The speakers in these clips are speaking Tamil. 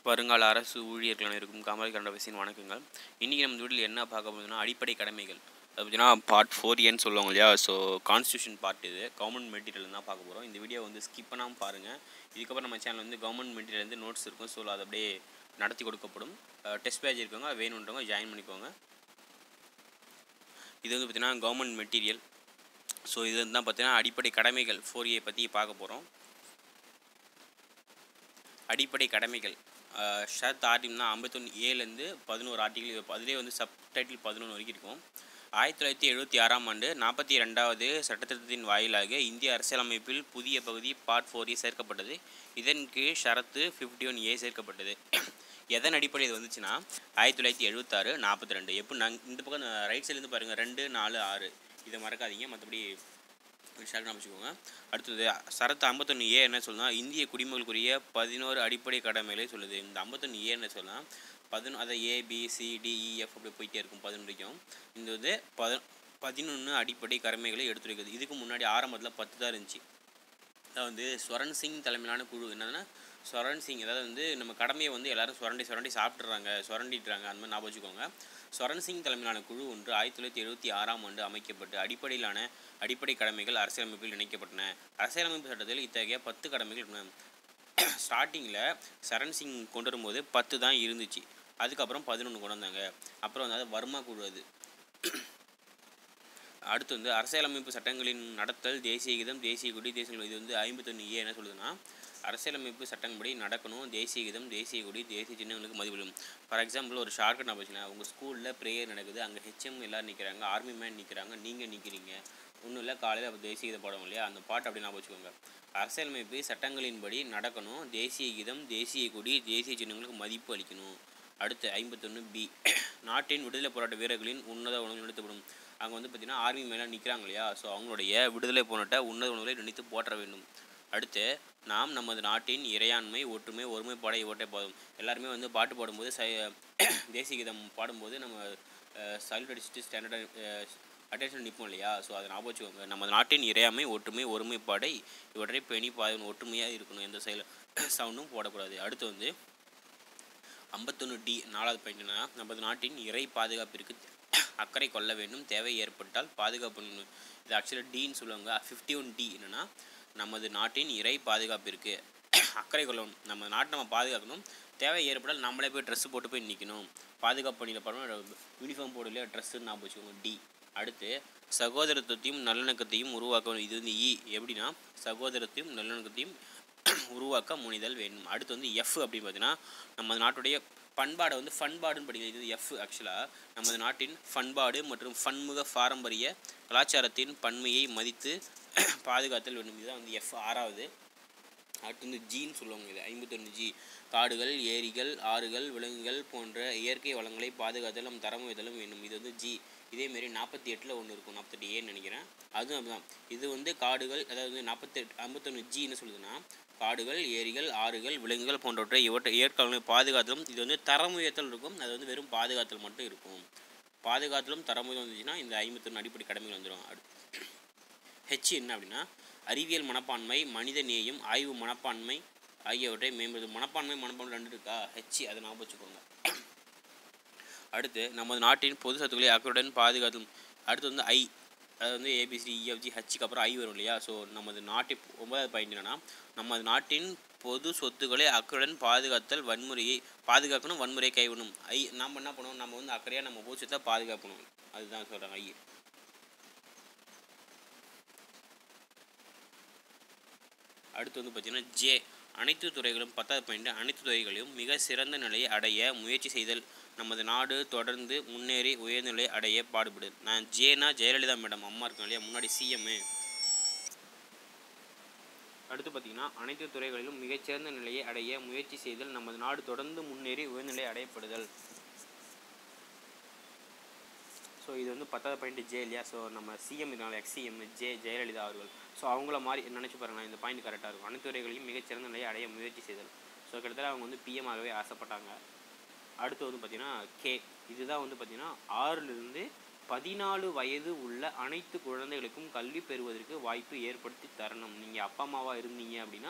வருங்கால அரசு ஊழியர்கள் அனைவருக்கும் காமராஜ் கண்டபசின் வணக்கங்கள் இன்றைக்கி நம்ம இந்த வீட்டில் என்ன பார்க்க போகுதுன்னா அடிப்படை கடமைகள் அது பார்த்தீங்கன்னா பார்ட் ஃபோர் ஏன்னு சொல்லுவாங்க இல்லையா ஸோ கான்ஸ்டியூஷன் பார்ட் இது கவர்மெண்ட் மெட்டீரியல் தான் பார்க்க போகிறோம் இந்த வீடியோ வந்து ஸ்கிப் பண்ணாமல் பாருங்கள் இதுக்கப்புறம் நம்ம சேனல் வந்து கவர்மெண்ட் மெட்டீரியல் வந்து நோட்ஸ் இருக்கும் ஸோ அது அப்படியே நடத்தி கொடுக்கப்படும் டெஸ்ட் பேஜ் இருக்கவங்க வேணுன்றவங்க ஜாயின் பண்ணிக்கோங்க இது வந்து பார்த்தீங்கன்னா கவர்மெண்ட் மெட்டீரியல் ஸோ இது வந்து தான் பார்த்தீங்கன்னா அடிப்படை கடமைகள் ஃபோர் ஏ பற்றி பார்க்க போகிறோம் அடிப்படை கடமைகள் ஷர்த் ஆர்டிகல்னா ஐம்பத்தொன்று ஏலேருந்து பதினோரு ஆர்டிகல் அதிலே வந்து சப் டைட்டில் பதினொன்று வரைக்கும் இருக்கும் ஆயிரத்தி தொள்ளாயிரத்தி எழுபத்தி ஆறாம் ஆண்டு நாற்பத்தி ரெண்டாவது சட்டத்திட்டத்தின் வாயிலாக இந்திய அரசியலமைப்பில் புதிய பகுதி பார்ட் ஃபோர் ஏ சேர்க்கப்பட்டது இதன் கீழ் ஷரத்து ஃபிஃப்டி ஒன் ஏ சேர்க்கப்பட்டது எதன் அடிப்படையில் இது வந்துச்சுன்னா ஆயிரத்தி தொள்ளாயிரத்தி எழுபத்தாறு நாற்பத்தி ரெண்டு எப்போ நாங்கள் இந்த பக்கம் ரைட் சைட்லேருந்து பாருங்கள் ரெண்டு நாலு ஆறு இதை மறக்காதீங்க மற்றபடி ஷார்ட் வச்சுக்கோங்க அடுத்தது சரத்து ஐம்பத்தொன்று ஏ என்ன சொல்லுனா இந்திய குடிமக்களுக்குரிய பதினோரு அடிப்படை கடமைகளை சொல்லுது இந்த ஐம்பத்தொன்று ஏ என்ன சொல்லலாம் பதினொன்று அதை A B C D E F அப்படி போயிட்டே இருக்கும் பதினொன்று வரைக்கும் இந்த இது பத பதினொன்று அடிப்படை கடமைகளை எடுத்துரைக்குது இதுக்கு முன்னாடி ஆரம்பத்தில் பத்து தான் இருந்துச்சு அதாவது வந்து ஸ்வரன் சிங் தலைமையிலான குழு என்னதுன்னா ஸ்வரன் சிங் அதாவது வந்து நம்ம கடமையை வந்து எல்லாரும் சுரண்டி சுரண்டி சாப்பிட்றாங்க சுரண்டிடுறாங்க அந்த மாதிரி ஞாபகம் வச்சுக்கோங்க ஸ்வரன் சிங் தலைமையிலான குழு ஒன்று ஆயிரத்தி தொள்ளாயிரத்தி எழுபத்தி ஆறாம் ஆண்டு அமைக்கப்பட்டு அடிப்படையிலான அடிப்படை கடமைகள் அரசியலமைப்பில் இணைக்கப்பட்டன அரசியலமைப்பு சட்டத்தில் இத்தகைய பத்து கடமைகள் ஸ்டார்டிங்கில் சரண் சிங் கொண்டு வரும்போது பத்து தான் இருந்துச்சு அதுக்கப்புறம் பதினொன்று கொண்டு வந்தாங்க அப்புறம் வந்து அது வர்மா குழு அது அடுத்து வந்து அரசியலமைப்பு சட்டங்களின் நடத்தல் தேசிய கீதம் தேசிய கொடி தேசிய இது வந்து ஐம்பத்தொன்று ஏ என்ன சொல்லுதுன்னா அரசியலமைப்பு சட்டங்களின்படி நடக்கணும் தேசிய கீதம் தேசிய கொடி தேசிய சின்னங்களுக்கு மதிப்பிடும் ஃபார் எக்ஸாம்பிள் ஒரு ஷார்ட்கட் நான் வச்சுக்கலாம் உங்கள் ஸ்கூலில் ப்ரேயர் நடக்குது அங்கே ஹெச்எம் எல்லோரும் நிற்கிறாங்க ஆர்மி மேன் நிற்கிறாங்க நீங்கள் நிற்கிறீங்க ஒன்றும் இல்லை காலையில் அப்போ தேசிய கீதம் பாடம் இல்லையா அந்த பாட்டு அப்படி நான் வச்சுக்கோங்க அரசியலமைப்பு சட்டங்களின்படி நடக்கணும் தேசிய கீதம் தேசிய கொடி தேசிய சின்னங்களுக்கு மதிப்பு அளிக்கணும் அடுத்து ஐம்பத்தொன்று பி நாட்டின் விடுதலை போராட்ட வீரர்களின் உன்னத உணவு நிறுத்தப்படும் அங்கே வந்து பார்த்திங்கன்னா ஆர்மி மேலே நிற்கிறாங்க இல்லையா ஸோ அவங்களுடைய விடுதலை போராட்ட உன்னத உணவுகளை நினைத்து போற்ற வேண்டும் அடுத்து நாம் நமது நாட்டின் இறையாண்மை ஒற்றுமை ஒருமைப்பாடை ஓட்டை போதும் எல்லாருமே வந்து பாட்டு பாடும்போது ச தேசிய கீதம் பாடும்போது நம்ம சல்யூட் அடிச்சுட்டு ஸ்டாண்டர்ட் அட்டென்ஷன் நிற்போம் இல்லையா ஸோ அதை ஞாபகம் வச்சுக்கோங்க நமது நாட்டின் இறையாண்மை ஒற்றுமை ஒருமைப்பாடை இவற்றை பேணி பாதுகாப்பு ஒற்றுமையாக இருக்கணும் எந்த செயல் சவுண்டும் போடக்கூடாது அடுத்து வந்து ஐம்பத்தொன்று டி நாலாவது பாயிண்ட்னா நமது நாட்டின் இறை பாதுகாப்பிற்கு அக்கறை கொள்ள வேண்டும் தேவை ஏற்பட்டால் பாதுகாப்பு இது ஆக்சுவலாக டின்னு சொல்லுவாங்க ஃபிஃப்டி ஒன் டி என்னென்னா நமது நாட்டின் இறை பாதுகாப்பிற்கு அக்கறை கொள்ளணும் நம்ம நாட்டை நம்ம பாதுகாக்கணும் தேவை ஏற்பட்டால் நம்மளே போய் ட்ரெஸ்ஸு போட்டு போய் நிற்கணும் பாதுகாப்பு பணியில் பண்ணணும் யூனிஃபார்ம் போடலையா ட்ரெஸ்ஸுன்னு நான் வச்சுக்கோங்க டி அடுத்து சகோதரத்துவத்தையும் நல்லிணக்கத்தையும் உருவாக்கணும் இது வந்து இ எப்படின்னா சகோதரத்தையும் நல்லிணக்கத்தையும் உருவாக்க முனைதல் வேண்டும் அடுத்து வந்து எஃப் அப்படின்னு பார்த்தீங்கன்னா நமது நாட்டுடைய பண்பாடை வந்து ஃபண்பாடுன்னு படிக்கிறது இது எஃப் ஆக்சுவலாக நமது நாட்டின் பண்பாடு மற்றும் பன்முக பாரம்பரிய கலாச்சாரத்தின் பன்மையை மதித்து பாதுகாத்தல் வேண்டும் இதுதான் வந்து எஃப் ஆறாவது அடுத்து வந்து ஜின்னு சொல்லுவாங்க இது ஐம்பத்தொன்று ஜி காடுகள் ஏரிகள் ஆறுகள் விலங்குகள் போன்ற இயற்கை வளங்களை பாதுகாத்தல் நம் தரம் வைத்தலும் வேண்டும் இது வந்து ஜி இதேமாரி நாற்பத்தி எட்டில் ஒன்று இருக்கும் நாற்பத்தெட்டு ஏன்னு நினைக்கிறேன் அதுவும் அதுதான் இது வந்து காடுகள் அதாவது நாற்பத்தெட்டு ஐம்பத்தொன்று ஜி என்ன சொல்லுதுன்னா காடுகள் ஏரிகள் ஆறுகள் விலங்குகள் போன்றவற்றை இவற்றை இயற்கை பாதுகாத்தலும் இது வந்து தரம் உயர்த்தல் இருக்கும் அது வந்து வெறும் பாதுகாத்தல் மட்டும் இருக்கும் பாதுகாத்தலும் தரம் உயர்த்தல் வந்துச்சுன்னா இந்த ஐம்பத்தொன்று அடிப்படை கடமைகள் வந்துடும் அடுத்து ஹெச் என்ன அப்படின்னா அறிவியல் மனப்பான்மை மனித நேயம் ஆய்வு மனப்பான்மை ஆகியவற்றை மேம்படுது மனப்பான்மை மனப்பான்மை ரெண்டு இருக்கா ஹெச் அதை ஞாபகம் வச்சுக்கோங்க அடுத்து நமது நாட்டின் பொது சத்துக்களை அக்கறையுடன் பாதுகாத்தும் அடுத்து வந்து ஐ அது வந்து ஏபிசி இஎஃப்ஜி ஹச்சுக்கு அப்புறம் ஐ வரும் இல்லையா ஸோ நமது நாட்டை ஒன்பதாவது பாயிண்ட் என்னன்னா நமது நாட்டின் பொது சொத்துக்களை அக்கறையுடன் பாதுகாத்தல் வன்முறையை பாதுகாக்கணும் வன்முறையை கைவிடணும் ஐ நம்ம என்ன பண்ணுவோம் நம்ம வந்து அக்கறையாக நம்ம பொது சொத்தை பாதுகாக்கணும் அதுதான் சொல்கிறாங்க ஐ அடுத்து வந்து பார்த்திங்கன்னா ஜே அனைத்து துறைகளும் பத்தாவது பாயிண்ட் அனைத்து துறைகளையும் மிக சிறந்த நிலையை அடைய முயற்சி செய்தல் நமது நாடு தொடர்ந்து முன்னேறி உயர்நிலை அடைய பாடுபடுது நான் ஜேனா ஜெயலலிதா மேடம் அம்மா இருக்கேன் இல்லையா முன்னாடி சிஎம்மு அடுத்து பார்த்திங்கன்னா அனைத்து துறைகளிலும் மிகச்சிறந்த நிலையை அடைய முயற்சி செய்தல் நமது நாடு தொடர்ந்து முன்னேறி உயர்நிலை அடையப்படுதல் ஸோ இது வந்து பத்தாவது பாயிண்ட் ஜே இல்லையா ஸோ நம்ம சிஎம் இருக்காங்க எக்ஸிஎம் ஜே ஜெயலலிதா அவர்கள் ஸோ அவங்கள மாதிரி நினச்சி பாருங்களேன் இந்த பாயிண்ட் கரெக்டாக இருக்கும் அனைத்து துறைகளையும் மிகச்சிறந்த நிலையை அடைய முயற்சி செய்தல் ஸோ கிட்டத்தட்ட அவங்க வந்து பிஎம் ஆகவே ஆசைப்பட்டாங்க அடுத்து வந்து பார்த்திங்கன்னா கே இதுதான் வந்து பார்த்திங்கன்னா ஆறிலிருந்து பதினாலு வயது உள்ள அனைத்து குழந்தைகளுக்கும் கல்வி பெறுவதற்கு வாய்ப்பு ஏற்படுத்தி தரணும் நீங்கள் அப்பா அம்மாவாக இருந்தீங்க அப்படின்னா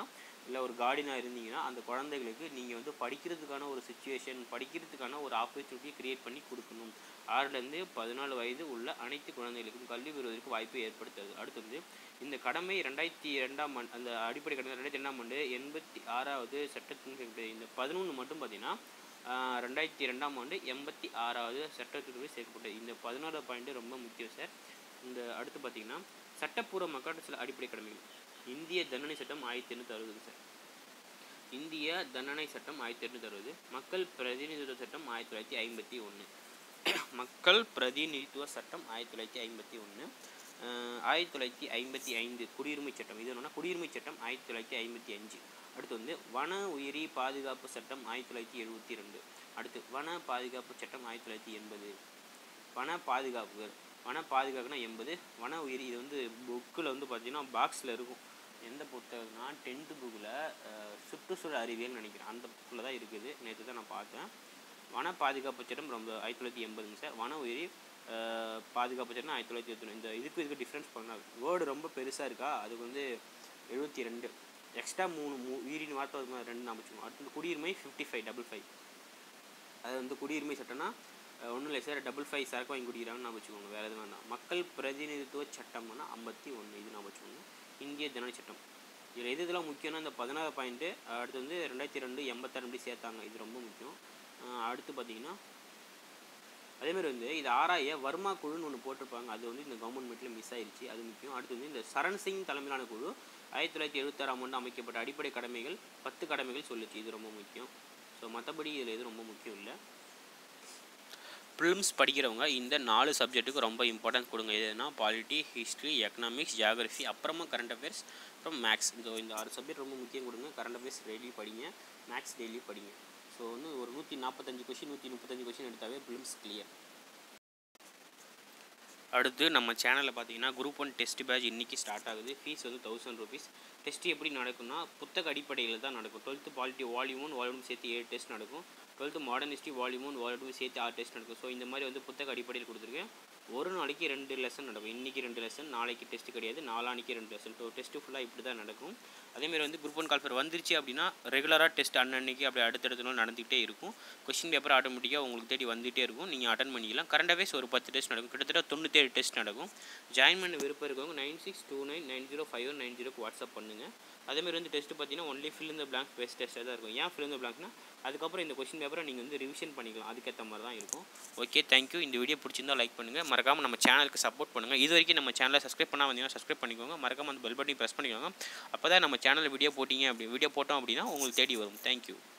இல்லை ஒரு கார்டினாக இருந்தீங்கன்னா அந்த குழந்தைகளுக்கு நீங்கள் வந்து படிக்கிறதுக்கான ஒரு சுச்சுவேஷன் படிக்கிறதுக்கான ஒரு ஆப்பர்ச்சுனிட்டி கிரியேட் பண்ணி கொடுக்கணும் ஆறுலேருந்து பதினாலு வயது உள்ள அனைத்து குழந்தைகளுக்கும் கல்வி பெறுவதற்கு வாய்ப்பை ஏற்படுத்துறது அடுத்து வந்து இந்த கடமை ரெண்டாயிரத்தி ரெண்டாம் ஆண்டு அந்த அடிப்படை கடமை ரெண்டாயிரத்தி ரெண்டாம் ஆண்டு எண்பத்தி ஆறாவது சட்டத்தின் கீழ் இந்த பதினொன்று மட்டும் பார்த்தீங்கன்னா ஆஹ், ரெண்டாயிரத்தி ரெண்டாம் ஆண்டு எண்பத்தி ஆறாவது சட்டத்திற்கு சேர்க்கப்பட்டது இந்த பதினாறு பாயிண்ட் ரொம்ப முக்கியம் சார் இந்த அடுத்து பார்த்தீங்கன்னா சட்டப்பூர்வ மக்கள் சில அடிப்படை கடமைகள் இந்திய தண்டனை சட்டம் ஆயிரத்தி எண்ணூற்றி அறுபதுங்க சார் இந்திய தண்டனை சட்டம் ஆயிரத்தி எட்நூத்தி அறுபது மக்கள் பிரதிநிதித்துவ சட்டம் ஆயிரத்தி தொள்ளாயிரத்தி ஐம்பத்தி ஒன்று மக்கள் பிரதிநிதித்துவ சட்டம் ஆயிரத்தி தொள்ளாயிரத்தி ஐம்பத்தி ஒன்று ஆயிரத்தி தொள்ளாயிரத்தி ஐம்பத்தி ஐந்து குடியுரிமை சட்டம் இது என்னன்னா குடியுரிமை சட்டம் ஆயிரத்தி தொள்ளாயிரத்தி ஐம்பத்தி அஞ்சு அடுத்து வந்து வன உயிரி பாதுகாப்பு சட்டம் ஆயிரத்தி தொள்ளாயிரத்தி எழுபத்தி ரெண்டு அடுத்து வன பாதுகாப்பு சட்டம் ஆயிரத்தி தொள்ளாயிரத்தி எண்பது வன பாதுகாப்பு வன பாதுகாப்புனா எண்பது வன உயிரி இது வந்து புக்கில் வந்து பார்த்தீங்கன்னா பாக்ஸில் இருக்கும் எந்த புத்தகம்னா டென்த்து புக்கில் சுற்றுச்சூழல் அறிவியல்னு நினைக்கிறேன் அந்த புக்கில் தான் இருக்குது நேற்று தான் நான் பார்த்தேன் வன பாதுகாப்பு சட்டம் ரொம்ப ஆயிரத்தி தொள்ளாயிரத்தி எண்பதுங்க சார் வன உயிரி அஹ், பாதுகாப்பு சட்டம் ஆயிரத்தி தொள்ளாயிரத்தி எழுபத்தி இந்த இதுக்கு இதுக்கு டிஃப்ரென்ஸ் பண்ணால் வேர்டு ரொம்ப பெருசாக இருக்கா அதுக்கு வந்து எழுபத்தி ரெண்டு எக்ஸ்ட்ரா மூணு மூ உயிரின் வார்த்தை ஒரு மாதிரி ரெண்டு அமைச்சுக்கணும் அடுத்து வந்து குடியுரிமை ஃபிஃப்டி ஃபைவ் டபுள் ஃபைவ் அது வந்து குடியுரிமை சட்டம்னா ஒன்றும் இல்லை சார் டபுள் ஃபைவ் சரக்கு வாங்கி குடிக்கிறாங்கன்னு நான் வச்சுக்கோங்க வேறு எதுவும் வேண்டாம் மக்கள் பிரதிநிதித்துவ சட்டம்னா ஐம்பத்தி ஒன்று இது நான் வச்சுக்கோங்க இந்திய தண்டனை சட்டம் இதில் எது இதெல்லாம் முக்கியம்னா இந்த பதினாறு பாயிண்ட்டு அடுத்து வந்து ரெண்டாயிரத்தி ரெண்டு எண்பத்தாறு இப்படி சேர்த்தாங்க இது ரொம்ப முக்கியம் அஹ் அடுத்து பார்த்தீங்கன்னா அதேமாதிரி வந்து இது ஆராய வர்மா குழுன்னு ஒன்று போட்டிருப்பாங்க அது வந்து இந்த கவர்மெண்ட்ல மிஸ் ஆயிருச்சு அது முக்கியம் அடுத்து வந்து இந்த சரண் சிங் தலைமையிலான குழு ஆயிரத்தி தொள்ளாயிரத்தி எழுபத்தாறாம் ஆண்டு அமைக்கப்பட்ட அடிப்படை கடமைகள் பத்து கடமைகள் சொல்லுச்சு இது ரொம்ப முக்கியம் ஸோ மற்றபடி இதில் எதுவும் ரொம்ப முக்கியம் இல்லை ப்ரிலிம்ஸ் படிக்கிறவங்க இந்த நாலு சப்ஜெக்ட்டுக்கு ரொம்ப இம்பார்ட்டன்ஸ் கொடுங்க எதுனா பாலிட்டி ஹிஸ்ட்ரி எக்கனாமிக்ஸ் ஜியாகிரஃபி அப்புறமா கரண்ட் அஃபேர்ஸ் அப்புறம் மேக்ஸ் இந்த இந்த ஆறு சப்ஜெக்ட் ரொம்ப முக்கியம் கொடுங்க கரண்ட் அஃபேர்ஸ் டெய்லி படிங்க மேக்ஸ் டெய்லி படிங்க ஸோ வந்து ஒரு நூற்றி நாற்பத்தஞ்சு கொஷின் நூற்றி முப்பத்தஞ்சு கொஷின் எடுத்தாவே ப்ரிலிம்ஸ் கிளியர் அடுத்து நம்ம சேனலில் பார்த்தீங்கன்னா குரூப் ஒன் டெஸ்ட் பேட்ச் இன்றைக்கி ஸ்டார்ட் ஆகுது ஃபீஸ் வந்து தௌசண்ட் ருபீஸ் டெஸ்ட் எப்படி நடக்கும்னா புத்தக அடிப்படையில் தான் நடக்கும் twelfth polity volume one volume சேர்த்து ஏழு டெஸ்ட் நடக்கும் twelfth modern history volume one volume two சேர்த்து ஆறு டெஸ்ட் நடக்கும் ஸோ இந்த மாதிரி வந்து புத்தக அடிப்படையில் கொடுத்துருக்கேன் ஒரு நாளைக்கு ரெண்டு லெசன் நடக்கும் இன்றைக்கி ரெண்டு லெசன் நாளைக்கு டெஸ்ட் கிடையாது நாளானிக்கு ரெண்டு லெசன் ஸோ டெஸ்ட்டு ஃபுல்லாக இப்படி தான் நடக்கும் அதேமாதிரி வந்து குரூப் ஒன் கால்ஃபர் வந்துருச்சு அப்படின்னா ரெகுலராக டெஸ்ட் அன்னன்னைக்கு அப்படி அடுத்தடுத்த நாள் நடந்துகிட்டே இருக்கும் கொஸ்டின் பேப்பர் ஆட்டோமேட்டிக்காக உங்களுக்கு தேடி வந்துகிட்டே இருக்கும் நீங்கள் அட்டன் பண்ணிக்கலாம் கரண்ட் அஃபேர்ஸ் ஒரு பத்து டெஸ்ட் நடக்கும் கிட்டத்தட்ட தொண்ணூத்தேழு டெஸ்ட் நடக்கும் ஜாயின் பண்ண விருப்பம் இருக்கவங்க nine six two nine nine zero five one nine ஜீரோக்கு வாட்ஸ்அப் பண்ணுங்கள் அதேமாதிரி வந்து டெஸ்ட் பார்த்தீங்கன்னா ஒன்லி ஃபில் இந்த பிளாங்க் பெஸ்ட் டெஸ்ட்டாக தான் இருக்கும் ஏன் ஃபில் இந்த பிளாங்க்னா அதுக்கப்புறம் இந்த கொஸ்டின் பேப்பரை நீங்கள் வந்து ரிவிஷன் பண்ணிக்கலாம் அதுக்கேற்ற மாதிரி தான் இருக்கும் ஓகே தேங்க்யூ இந்த வீடியோ பிடிச்சிருந்தா லைக் பண்ணுங்கள் மறக்காமல் நம்ம சேனலுக்கு சப்போர்ட் பண்ணுங்கள் இது வரைக்கும் நம்ம சேனலை சப்ஸ்கிரைப் பண்ணால் வந்தீங்கன்னா சப்ஸ்கிரைப் பண்ணிக்கோங்க மறக்காம அந்த பெல் பட்டனை ப்ரெஸ் பண்ணிக்கோங்க அப்போ தான் நம்ம சேனலில் வீடியோ போட்டிங்க அப்படி வீடியோ போட்டோம் அப்படின்னா உங்களுக்கு தேடி வரும் தேங்க்யூ